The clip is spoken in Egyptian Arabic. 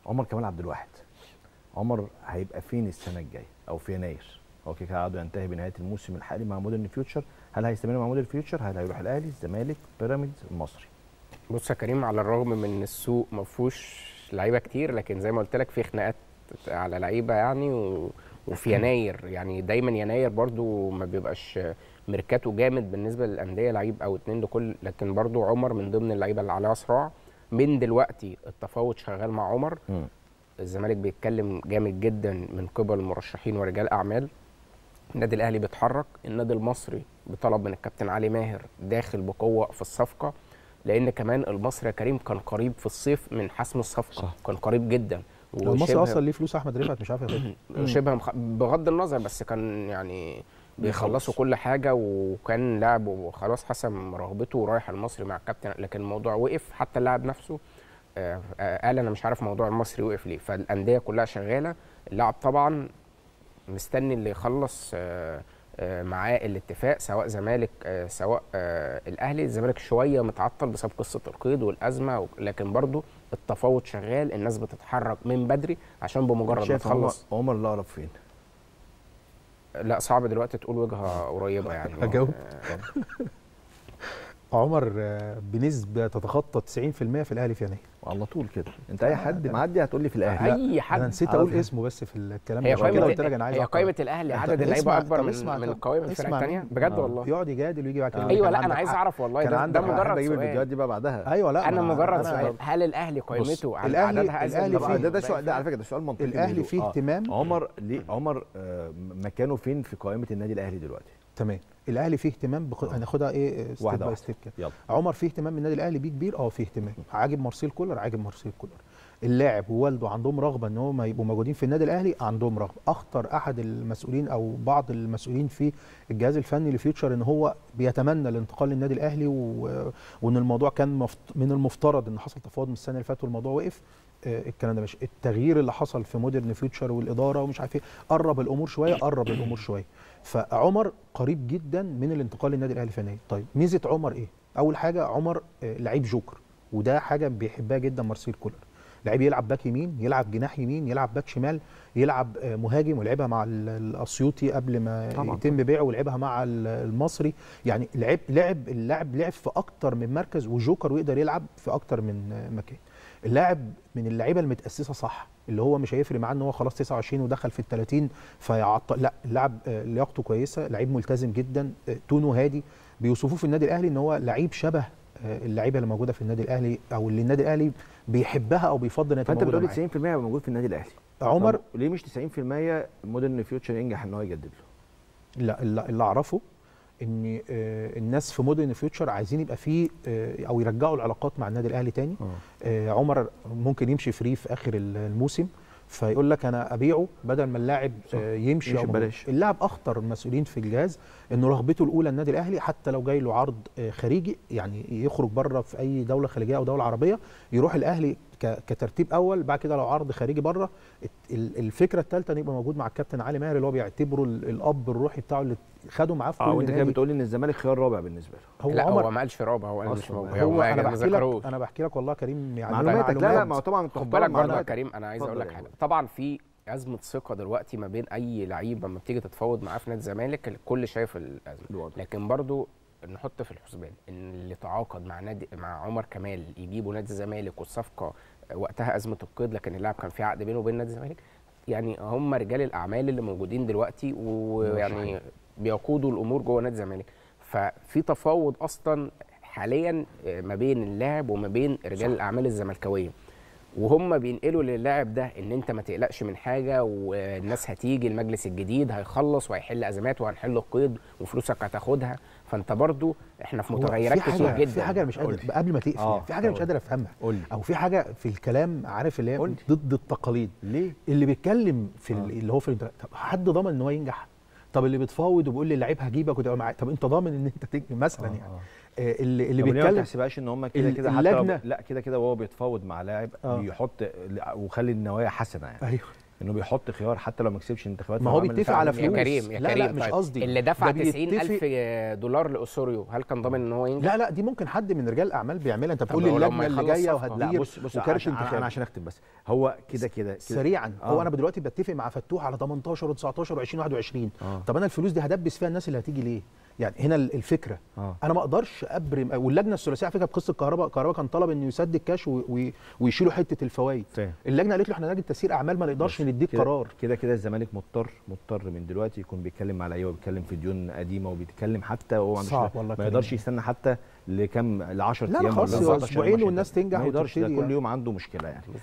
عمر كمال عبد الواحد عمر هيبقى فين السنه الجايه او في يناير هو كده كده عقده ينتهي بنهايه الموسم الحالي مع مودرن فيوتشر هل هيستمر مع مودرن فيوتشر هل هيروح الاهلي الزمالك بيراميدز المصري بص يا كريم على الرغم من ان السوق ما فيهوش لعيبه كتير لكن زي ما قلت لك في خناقات على لعيبه يعني و... وفي يناير يعني دايما يناير برضو ما بيبقاش ميركاتو جامد بالنسبه للانديه لعيب او اتنين لكل لكن برضو عمر من ضمن اللعيبه اللي عليها صراع من دلوقتي التفاوض شغال مع عمر مم. الزمالك بيتكلم جامد جدا من قبل مرشحين ورجال اعمال النادي الاهلي بيتحرك النادي المصري بطلب من الكابتن علي ماهر داخل بقوه في الصفقه لان كمان المصري يا كريم كان قريب في الصيف من حسم الصفقه صح. كان قريب جدا المصري وشبه- اصلا ليه فلوس احمد رفعت مش عارف ياخدها شبه مخ... بغض النظر بس كان يعني بيخلصوا كل حاجه وكان لاعب وخلاص حسم رغبته ورايح المصري مع الكابتن لكن الموضوع وقف حتى اللاعب نفسه آه، آه، قال انا مش عارف موضوع المصري وقف ليه فالانديه كلها شغاله اللاعب طبعا مستني اللي يخلص آه، آه، معاه الاتفاق سواء زمالك آه، سواء آه، الاهلي الزمالك شويه متعطل بسبب قصه القيد والازمه و- لكن برضو التفاوض شغال الناس بتتحرك من بدري عشان بمجرد ما شايف عمر تخلص عمر الاقرب فين لا صعب دلوقتي تقول وجهه قريبه يعني أجاوب؟ آه، عمر آه، بنسبه تتخطى 90% في الاهلي في يناير على طول كده انت اي حد معدي هتقول لي في الاهلي اي حد انا نسيت على اقول فكرة. اسمه بس في الكلام هي ده عشان كده قائمه قلت لك انا عايز هي أقرأ. قائمه الاهلي طب عدد اللعيبه اسمع- اكبر طب من اسمع- من طب القوائم الفرق اسمع الثانيه مني. بجد آه. والله يقعد يجادل ويجي بعد كده ايوه كان لا انا عندك عايز حق. اعرف والله كان ده, ده عندك حق. مجرد اجيب الفيديوهات سؤال دي بقى بعدها ايوه لا انا ما مجرد أنا- سؤال هل الاهلي قائمته على الأهلي- عددها أزيد الأهلي من فيه- بعض ده ده الباقي سؤال ده فرق؟ على فكره ده سؤال منطقي الاهلي منه. فيه آه. اهتمام عمر ليه عمر آه، مكانه فين في قائمه النادي الاهلي دلوقتي تمام الاهلي فيه اهتمام بخ... هناخدها ايه ستيب واحدة باي واحدة. ستيب كده يلا عمر فيه اهتمام من النادي الاهلي بيه كبير اه فيه اهتمام عاجب مارسيل كولر عاجب مارسيل كولر اللاعب ووالده عندهم رغبه ان هم يبقوا موجودين في النادي الاهلي عندهم رغبه اخطر احد المسؤولين او بعض المسؤولين في الجهاز الفني لفيوتشر ان هو بيتمنى الانتقال للنادي الاهلي و... وان الموضوع كان مفت... من المفترض ان حصل تفاوض من السنه اللي فاتت والموضوع وقف آه، الكلام ده مش التغيير اللي حصل في مودرن فيوتشر والاداره ومش عارف ايه قرب الامور شويه قرب الامور شويه فعمر قريب جدا من الانتقال للنادي الاهلي فنيا طيب ميزه عمر ايه اول حاجه عمر آه، لعيب جوكر وده حاجه بيحبها جدا مارسيل كولر لعيب يلعب باك يمين يلعب جناح يمين يلعب باك شمال يلعب آه، مهاجم ولعبها مع ال- الاسيوطي قبل ما طبعاً. يتم بيعه ولعبها مع ال- المصري يعني لعب لعب اللاعب لعب في اكتر من مركز وجوكر ويقدر يلعب في اكتر من آه، مكان اللاعب من اللعيبه المتاسسه صح اللي هو مش هيفرق معاه ان هو خلاص 29 ودخل في ال 30 فيعطل لا اللاعب آه، لياقته كويسه لعيب ملتزم جدا آه، تونه هادي بيوصفوه في النادي الاهلي ان هو لعيب شبه آه، اللعيبه اللي موجوده في النادي الاهلي او اللي النادي الاهلي بيحبها او بيفضل انها تبقى فانت موجوده بتقول معاه 90% هيبقى موجود في النادي الاهلي عمر طب ليه مش 90% مودرن فيوتشر ينجح ان هو يجدد له لا اللي اللي اعرفه ان آه، الناس في مودرن فيوتشر عايزين يبقى فيه آه، او يرجعوا العلاقات مع النادي الاهلي تاني آه، عمر ممكن يمشي فري في اخر ال- الموسم فيقول لك انا ابيعه بدل ما اللاعب صح. آه، يمشي يمشي أو ببلاش. اللاعب اخطر المسؤولين في الجهاز انه رغبته الاولى النادي الاهلي حتى لو جاي له عرض آه، خارجي يعني يخرج بره في اي دوله خليجيه او دوله عربيه يروح الاهلي ك- كترتيب اول بعد كده لو عرض خارجي بره الت- ال- الفكره الثالثه ان يبقى موجود مع الكابتن علي ماهر اللي هو بيعتبره ال- الاب الروحي بتاعه اللي خده معاه في كل اه وانت كده نادي. بتقول ان الزمالك خيار رابع بالنسبه له هو لا عمر هو ما قالش رابع هو قال مش أصلاً. موجود هو ما انا ما بحكي لك ذكروش. انا بحكي لك والله يا كريم يعني معلوماتك لا لا معلومات. ما هو طبعا خد تحترم بالك برضه يا معلوماتك. كريم انا عايز اتفضل اقول لك يا حاجه هو. طبعا في ازمه ثقه دلوقتي ما بين اي لعيب لما بتيجي تتفاوض معاه في نادي الزمالك الكل شايف الازمه الوضع. لكن برضه نحط في الحسبان ان اللي تعاقد مع نادي مع عمر كمال يجيبوا نادي الزمالك والصفقه وقتها ازمه القيد لكن اللاعب كان في عقد بينه وبين نادي الزمالك يعني هم رجال الاعمال اللي موجودين دلوقتي ويعني بيقودوا الامور جوه نادي الزمالك ففي تفاوض اصلا حاليا ما بين اللاعب وما بين رجال الاعمال الزملكاويه وهم بينقلوا للاعب ده ان انت ما تقلقش من حاجه والناس هتيجي المجلس الجديد هيخلص وهيحل ازمات وهنحل القيد وفلوسك هتاخدها فانت برضو احنا في هو متغيرات في كتير حاجة جدا في حاجه أنا مش قادر قولي. قبل ما تقفل آه، يعني في حاجه مش قولي. قادر افهمها قولي. او في حاجه في الكلام عارف اللي هي قولي. ضد التقاليد ليه؟ اللي بيتكلم في ال- آه. اللي هو في الانتر- طب حد ضامن ان هو ينجح طب اللي بتفاوض وبيقول لي اللعيب هجيبك وتبقى معايا طب انت ضامن ان انت تنجح مثلا يعني آه، اللي اللي طب ليه ما بيتكلم تحسبهاش ان هم كده ال- كده حتى لو اللجنة- لا كده كده وهو بيتفاوض مع لاعب آه. بيحط وخلي النوايا حسنه يعني ايوه انه بيحط خيار حتى لو ما كسبش الانتخابات ما هو عمل بيتفق فعلا على يا فلوس. كريم يا لا، كريم لا، مش طيب. قصدي. اللي دفع ده 90000 بيتفق- دولار لاوسوريو هل كان ضامن ان هو ينجح؟ لا لا دي ممكن حد من رجال الاعمال بيعملها انت بتقول لي هو لما اللجنه اللي يخلص جايه صفقة. لا وهتدير بص بص وكارت عشان انا انتخاب عشان اختم بس هو كده كده كده- سريعا آه. هو انا دلوقتي بتفق مع فتوح على 18 و19 و20 21 آه. طب انا الفلوس دي هدبس فيها الناس اللي هتيجي ليه يعني هنا ال- الفكره آه. انا ما اقدرش ابرم واللجنه الثلاثيه على فكره بقصه الكهرباء الكهرباء كان طلب انه يسدد كاش و- و- ويشيلوا حته الفوائد فاهم. اللجنه قالت له احنا لجنه تسيير اعمال ما نقدرش بص، نديك كده- قرار كده كده الزمالك مضطر مضطر من دلوقتي يكون بيتكلم مع لعيبه وبيتكلم في ديون قديمه وبيتكلم حتى وهو ما عندوش صعب والله ما كريم. يقدرش يستنى حتى لكام ل 10 لا، لا، ايام خلاص، ولا هو 19 أسبوعين ماتش والناس ده. تنجح ما يقدرش ده وتبتدي كل يعني. يوم عنده مشكله يعني